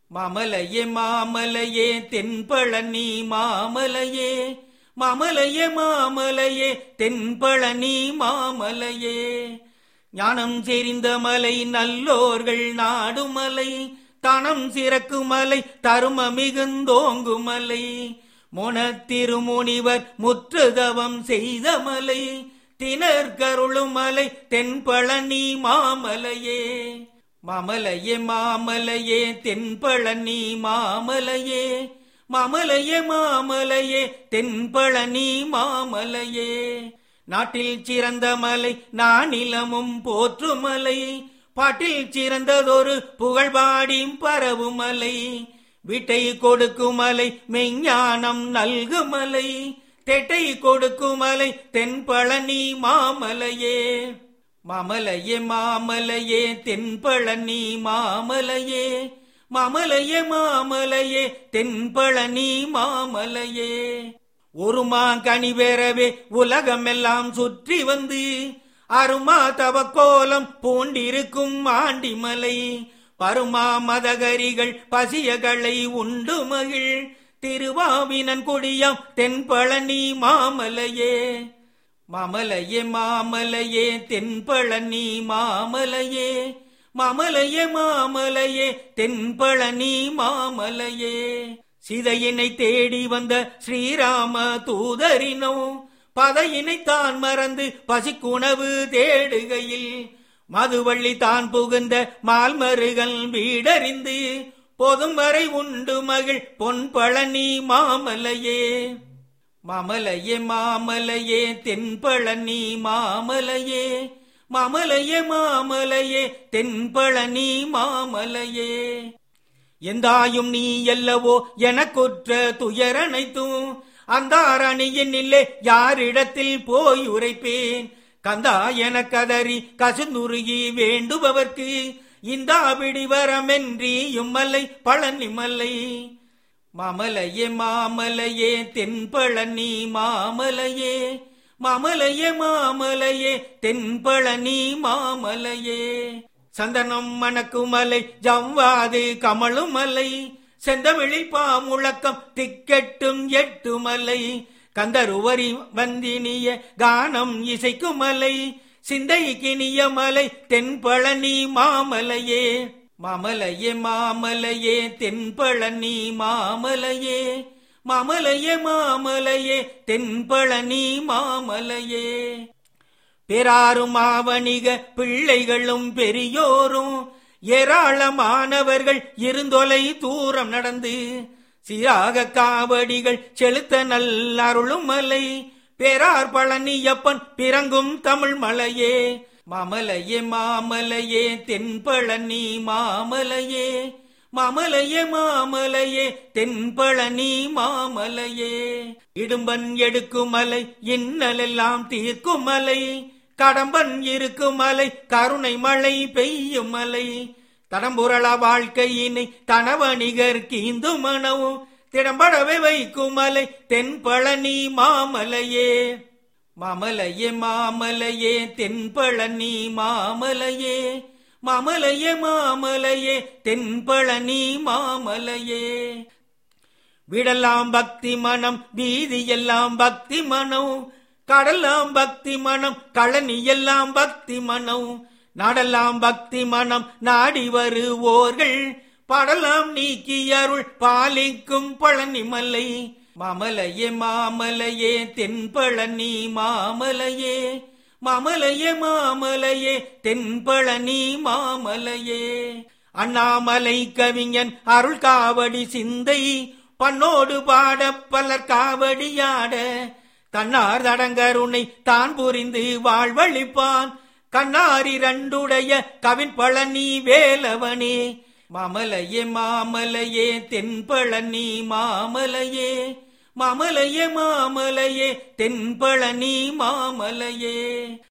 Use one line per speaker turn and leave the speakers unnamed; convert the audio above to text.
மாமலையே மாமலையே தென்பழனி மாமலையே மாமலையே மாமலையே தென்பழனி மாமலையே ஞானம் செறிந்த மலை நல்லோர்கள் நாடுமலை தனம் சிறக்கு மலை தரும மிகுந்தோங்கு மலை முனத்திருமுனிவர் முற்றுதவம் செய்த மலை திணற் கருளும் மலை தென்பழனி மாமலையே மாமலையே மாமலையே தென்பழனி மாமலையே மாமலையே மாமலையே தென்பழனி மாமலையே நாட்டில் சிறந்த மலை நானிலமும் போற்றுமலை பாட்டில் சிறந்ததொரு புகழ்பாடி பரவுமலை வீட்டை கொடுக்குமலை மெஞ்ஞானம் நல்குமலை தெட்டை கொடுக்குமலை தென்பழனி மாமலையே மாமலையே மாமலையே தென்பழனி மாமலையே மாமலையே மாமலையே தென்பழனி மாமலையே ஒரு கனி பெறவே உலகமெல்லாம் சுற்றி வந்து அருமா தவக்கோலம் பூண்டிருக்கும் ஆண்டிமலை பருமா மதகரிகள் பசியகளை உண்டு மகிழ் திருவாவினன் கொடியாம் தென்பழனி மாமலையே மாமலையே மாமலையே தென்பழனி மாமலையே மாமலையே மாமலையே தென்பழனி மாமலையே சிதையினை தேடி வந்த ஸ்ரீராம தூதரினோ பதையினை தான் மறந்து பசிக்குணவு தேடுகையில் மதுவள்ளி தான் புகுந்த மால்மருகல் வீடறிந்து போதும் வரை உண்டு மகிழ் பொன் பழனி மாமலையே மாமலையே மாமலையே தென்பழனி மாமலையே மாமலையே மாமலையே தென்பழனி மாமலையே எந்தாயும் நீ எல்லவோ எனக்குற்ற துயரனைத்தும் அந்தாரணியின் இல்லே யாரிடத்தில் போய் உரைப்பேன் கந்தா என கதறி கசுந்துருகி வேண்டுபவர்க்கு இந்த பிடிவரமென்றியும் மலை பழனி மலை மாமலையே மாமலையே தென்பழனி மாமலையே மாமலையே மாமலையே தென்பழனி மாமலையே சந்தனம் மணக்குமலை ஜவ்வாது கமழுமலை செந்தமிழி பாமுழக்கம் திக்கெட்டும் எட்டு மலை கந்தருவரி வந்தினிய கானம் இசைக்குமலை சிந்தை கிணிய மலை தென்பழனி மாமலையே மாமலையே மாமலையே தென்பழனி மாமலையே மாமலையே மாமலையே தென்பழனி மாமலையே பெறாரும் மாவணிக பிள்ளைகளும் பெரியோரும் ஏராளமானவர்கள் இருந்தொலை தூரம் நடந்து சீராக காவடிகள் செலுத்த நல்லருளும் மலை பேரார் பழனியப்பன் பிறங்கும் தமிழ் மலையே மாமலையே மாமலையே தென்பழனி மாமலையே மாமலையே மாமலையே தென்பழனி மாமலையே இடும்பன் எடுக்கும் மலை இன்னலெல்லாம் தீர்க்கும் மலை கடம்பன் இருக்கும் மலை கருணை மழை பெய்யும் மலை தடம்புரள வாழ்க்கையினை தனவணிகர் கீந்து மனவும் திடம்படவை வைக்கும் மலை தென்பழனி மாமலையே மாமலையே மாமலையே தென்பழனி மாமலையே மாமலையே மாமலையே தென்பழனி மாமலையே விடலாம் பக்தி மனம் வீதியெல்லாம் பக்தி மனம் கடலாம் பக்தி மனம் கழனி எல்லாம் பக்தி மனம் நாடெல்லாம் பக்தி மனம் நாடி வருவோர்கள் படலாம் நீக்கி அருள் பாலிக்கும் பழனி மலை மாமலையே மாமலையே தென்பழனி மாமலையே மாமலையே மாமலையே தென்பழனி மாமலையே அண்ணாமலை கவிஞன் அருள் காவடி சிந்தை பண்ணோடு பாட பலர் காவடியாட தன்னார் தடங்கருணை தான் புரிந்து வாழ்வழிப்பான் கண்ணாரி ரண்டுடைய கவின் பழனி வேலவனே மாமலையே மாமலையே தென்பழனி மாமலையே மாமலையே மாமலையே தென்பழனி மாமலையே